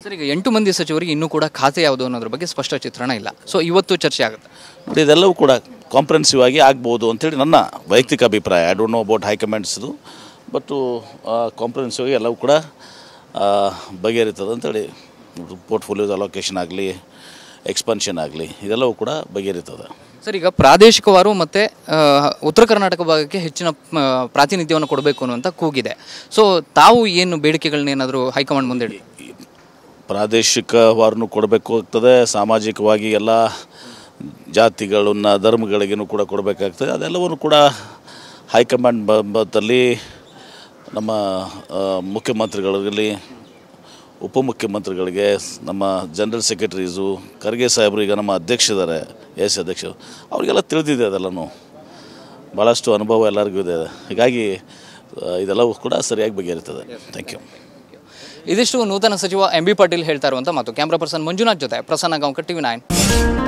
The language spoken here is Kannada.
ಸರ್ ಈಗ ಎಂಟು ಮಂದಿ ಸಚಿವರಿಗೆ ಇನ್ನೂ ಕೂಡ ಖಾತೆ ಯಾವುದು ಅನ್ನೋದ್ರ ಬಗ್ಗೆ ಸ್ಪಷ್ಟ ಚಿತ್ರಣ ಇಲ್ಲ ಸೊ ಇವತ್ತು ಚರ್ಚೆ ಆಗುತ್ತೆ ನೋಡಿ ಇದೆಲ್ಲವೂ ಕೂಡ ಕಾಂಪ್ರಹೆನ್ಸಿವ್ ಆಗಿ ಆಗ್ಬೋದು ಅಂತೇಳಿ ನನ್ನ ವೈಯಕ್ತಿಕ ಅಭಿಪ್ರಾಯ ಐ ಡೋಂಟ್ ನೋ ಅಬೌಟ್ ಹೈಕಮಾಂಡ್ಸ್ದು ಬಟ್ಟು ಕಾಂಪ್ರಹೆನ್ಸಿವ್ ಆಗಿ ಎಲ್ಲವೂ ಕೂಡ ಆ, ಬಗೆಹರಿತದೆ ಅಂತೇಳಿ ಪೋರ್ಟ್ಫೋಲಿಯೋದ ಅಲೋಕೇಶನ್ ಆಗಲಿ ಎಕ್ಸ್ಪನ್ಷನ್ ಆಗಲಿ ಇದೆಲ್ಲವೂ ಕೂಡ ಬಗೆಹರಿತದೆ ಸರ್ ಈಗ ಪ್ರಾದೇಶಿಕವಾರು ಮತ್ತು ಉತ್ತರ ಕರ್ನಾಟಕ ಭಾಗಕ್ಕೆ ಹೆಚ್ಚಿನ ಆ, ಪ್ರಾತಿನಿಧ್ಯವನ್ನು ಕೊಡಬೇಕು ಅನ್ನುವಂಥ ಕೂಗಿದೆ ಸೊ ತಾವು ಏನು ಬೇಡಿಕೆಗಳನ್ನೇನಾದರೂ ಹೈಕಮಾಂಡ್ ಮುಂದೆ ಇಡಿ ಈ ಪ್ರಾದೇಶಿಕವಾರನು ಕೊಡಬೇಕು ಆಗ್ತದೆ ಸಾಮಾಜಿಕವಾಗಿ ಎಲ್ಲ ಜಾತಿಗಳನ್ನ ಧರ್ಮಗಳಿಗೂ ಕೂಡ ಕೊಡಬೇಕಾಗ್ತದೆ ಅದೆಲ್ಲವನ್ನು ಕೂಡ ಹೈಕಮಾಂಡ್ ಬ ಬತ್ತಲ್ಲಿ ನಮ್ಮ ಆ, ಮುಖ್ಯಮಂತ್ರಿಗಳಲ್ಲಿ ಉಪಮುಖ್ಯಮಂತ್ರಿಗಳಿಗೆ ನಮ್ಮ ಜನರಲ್ ಸೆಕ್ರೆಟರೀಸು ಖರ್ಗೆ ಸಾಹೇಬರು ಈಗ ನಮ್ಮ ಅಧ್ಯಕ್ಷರಿದ್ದಾರೆ ಎಸ್ ಅಧ್ಯಕ್ಷರು ಅವರಿಗೆಲ್ಲ ತಿಳಿದಿದೆ ಅದೆಲ್ಲನೂ ಭಾಳಷ್ಟು ಅನುಭವ ಎಲ್ಲರಿಗೂ ಇದೆ ಹೀಗಾಗಿ ಆ, ಇದೆಲ್ಲವೂ ಕೂಡ ಸರಿಯಾಗಿ ಬಗೆಹರಿತದೆ ಥ್ಯಾಂಕ್ ಯು ಇದಿಷ್ಟು ನೂತನ ಸಚಿವ ಎಂ ಬಿ ಪಾಟೀಲ್ ಹೇಳ್ತಾ ಇರುವಂಥ ಮಾತು ಕ್ಯಾಮ್ರಾ ಪರ್ಸನ್ ಮಂಜುನಾಥ್ ಜೊತೆ ಪ್ರಸನ್ನ ಗಾಂವ್ಕರ್ ಟಿವಿ ನೈನ್